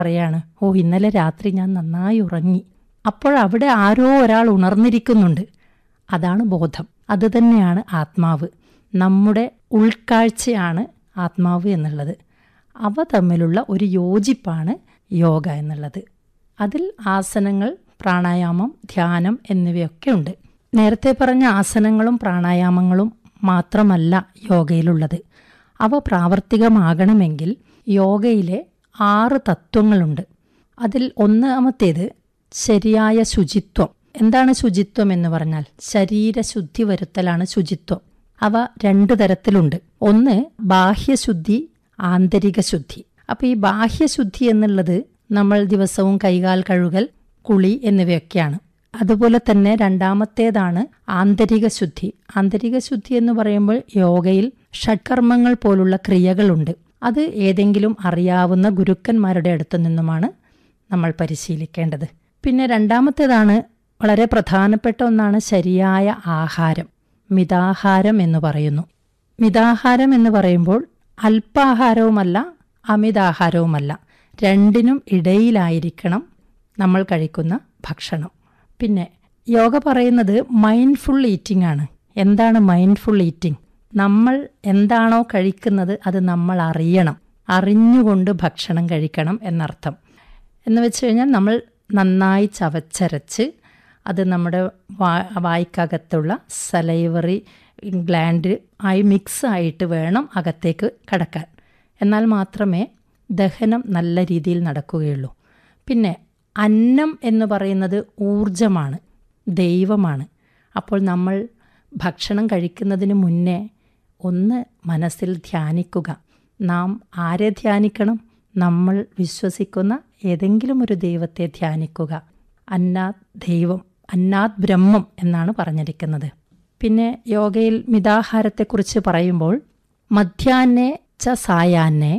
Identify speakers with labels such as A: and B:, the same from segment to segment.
A: പറയാണ് ഓ ഇന്നലെ രാത്രി ഞാൻ നന്നായി ഉറങ്ങി അപ്പോഴവിടെ ആരോ ഒരാൾ ഉണർന്നിരിക്കുന്നുണ്ട് അതാണ് ബോധം അത് തന്നെയാണ് ആത്മാവ് നമ്മുടെ ഉൾക്കാഴ്ചയാണ് ആത്മാവ് എന്നുള്ളത് അവ തമ്മിലുള്ള ഒരു യോജിപ്പാണ് യോഗ എന്നുള്ളത് അതിൽ ആസനങ്ങൾ പ്രാണായാമം ധ്യാനം എന്നിവയൊക്കെ ഉണ്ട് നേരത്തെ പറഞ്ഞ ആസനങ്ങളും പ്രാണായാമങ്ങളും മാത്രമല്ല യോഗയിലുള്ളത് അവ പ്രാവർത്തികമാകണമെങ്കിൽ യോഗയിലെ ആറ് തത്വങ്ങളുണ്ട് അതിൽ ഒന്നാമത്തേത് ശരിയായ ശുചിത്വം എന്താണ് ശുചിത്വം എന്ന് പറഞ്ഞാൽ ശരീരശുദ്ധി വരുത്തലാണ് ശുചിത്വം അവ രണ്ട് തരത്തിലുണ്ട് ഒന്ന് ബാഹ്യശുദ്ധി ആന്തരിക ശുദ്ധി അപ്പോൾ ഈ ബാഹ്യശുദ്ധി എന്നുള്ളത് നമ്മൾ ദിവസവും കൈകാൽ കഴുകൽ കുളി എന്നിവയൊക്കെയാണ് അതുപോലെ തന്നെ രണ്ടാമത്തേതാണ് ആന്തരിക ശുദ്ധി ആന്തരിക ശുദ്ധി എന്ന് പറയുമ്പോൾ യോഗയിൽ ഷഡ്കർമ്മങ്ങൾ പോലുള്ള ക്രിയകളുണ്ട് അത് ഏതെങ്കിലും അറിയാവുന്ന ഗുരുക്കന്മാരുടെ അടുത്തു നിന്നുമാണ് നമ്മൾ പരിശീലിക്കേണ്ടത് പിന്നെ രണ്ടാമത്തേതാണ് വളരെ പ്രധാനപ്പെട്ട ഒന്നാണ് ശരിയായ ആഹാരം മിതാഹാരം എന്ന് പറയുന്നു മിതാഹാരം എന്ന് പറയുമ്പോൾ അല്പാഹാരവുമല്ല അമിതാഹാരവുമല്ല രണ്ടിനും ഇടയിലായിരിക്കണം നമ്മൾ കഴിക്കുന്ന ഭക്ഷണം പിന്നെ യോഗ പറയുന്നത് മൈൻഡ്ഫുൾ ഈറ്റിംഗ് ആണ് എന്താണ് മൈൻഡ്ഫുൾ ഈറ്റിംഗ് നമ്മൾ എന്താണോ കഴിക്കുന്നത് അത് നമ്മൾ അറിയണം അറിഞ്ഞുകൊണ്ട് ഭക്ഷണം കഴിക്കണം എന്നർത്ഥം എന്ന് വെച്ച് കഴിഞ്ഞാൽ നമ്മൾ നന്നായി ചവച്ചരച്ച് അത് നമ്മുടെ വാ വായ്ക്കകത്തുള്ള സലൈവറി ഗ്ലാൻഡ് ആയി മിക്സ് ആയിട്ട് വേണം അകത്തേക്ക് കടക്കാൻ എന്നാൽ മാത്രമേ ദഹനം നല്ല രീതിയിൽ നടക്കുകയുള്ളൂ പിന്നെ അന്നം എന്ന് പറയുന്നത് ഊർജമാണ് ദൈവമാണ് അപ്പോൾ നമ്മൾ ഭക്ഷണം കഴിക്കുന്നതിന് മുന്നേ ഒന്ന് മനസ്സിൽ ധ്യാനിക്കുക നാം ആരെ ധ്യാനിക്കണം നമ്മൾ വിശ്വസിക്കുന്ന ഏതെങ്കിലും ഒരു ദൈവത്തെ ധ്യാനിക്കുക അന്നാത് ദൈവം അന്നാത് ബ്രഹ്മം എന്നാണ് പറഞ്ഞിരിക്കുന്നത് പിന്നെ യോഗയിൽ മിതാഹാരത്തെക്കുറിച്ച് പറയുമ്പോൾ മധ്യാഹ്നെ ച സായാഹ്നെ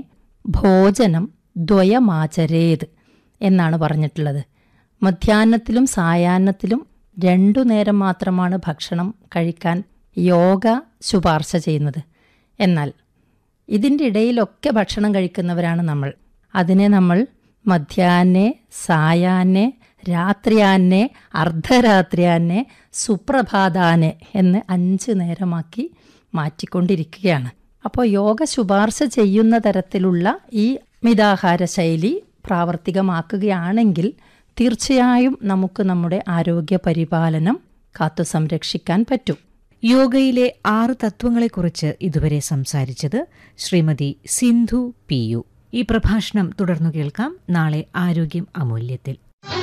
A: ഭോജനം ദ്വയമാചരേത് എന്നാണ് പറഞ്ഞിട്ടുള്ളത് മധ്യാഹ്നത്തിലും സായാഹ്നത്തിലും രണ്ടു നേരം മാത്രമാണ് ഭക്ഷണം കഴിക്കാൻ യോഗ ശുപാർശ ചെയ്യുന്നത് എന്നാൽ ഇതിൻ്റെ ഇടയിലൊക്കെ ഭക്ഷണം കഴിക്കുന്നവരാണ് നമ്മൾ അതിനെ നമ്മൾ മധ്യാഹ്നെ സായാഹ്നെ രാത്രിയാന്നെ അർദ്ധരാത്രിയാന്നെ സുപ്രഭാതാനെ എന്ന് അഞ്ച് നേരമാക്കി മാറ്റിക്കൊണ്ടിരിക്കുകയാണ് അപ്പോൾ യോഗ ശുപാർശ ചെയ്യുന്ന തരത്തിലുള്ള ഈ മിതാഹാര ശൈലി പ്രാവർത്തികമാക്കുകയാണെങ്കിൽ തീർച്ചയായും നമുക്ക് നമ്മുടെ ആരോഗ്യ പരിപാലനം കാത്തു സംരക്ഷിക്കാൻ പറ്റും
B: യോഗയിലെ ആറ് തത്വങ്ങളെക്കുറിച്ച് ഇതുവരെ സംസാരിച്ചത് ശ്രീമതി സിന്ധു പി യു ഈ പ്രഭാഷണം തുടർന്നു കേൾക്കാം നാളെ ആരോഗ്യം അമൂല്യത്തിൽ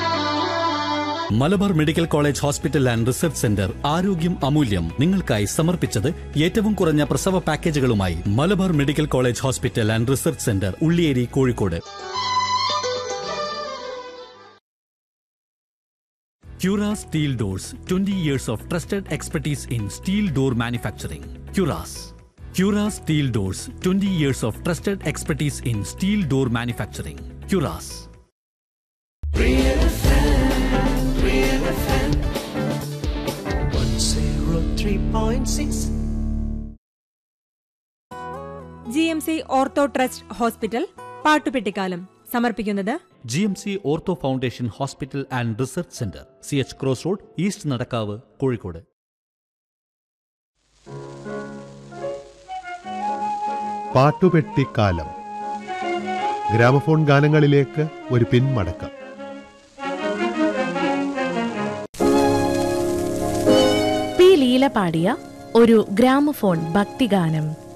C: Malabar medical college hospital and research centre ആരോഗ്യം അമൂല്യം നിങ്ങൾക്കായി സമർപ്പിച്ചത് ഏറ്റവും കുറഞ്ഞ പ്രസവ പാക്കേജുകളുമായി Malabar medical college hospital and research centre Ulliyeri Kozhikode Cura Steel Doors 20 years of trusted expertise in steel door manufacturing. Curas. Cura Steel Doors 20 years of trusted expertise in steel door manufacturing. Curas.
D: zero three point six.
E: G M C ortho trust hospital പാട്ടുപെട്ടിക്കാലം സമർപ്പിക്കുന്നത്
C: G M C ortho foundation hospital and research centre C H cross road east Nadakkavu Kozhikode
F: പാട്ടുപെട്ടിക്കാലം gramophone ഗാനങ്ങളിലേക്ക് ഒരു പിന്മടക്കം
G: P Leela പാടിയ ഒരു gramophone ഭക്തിഗാനം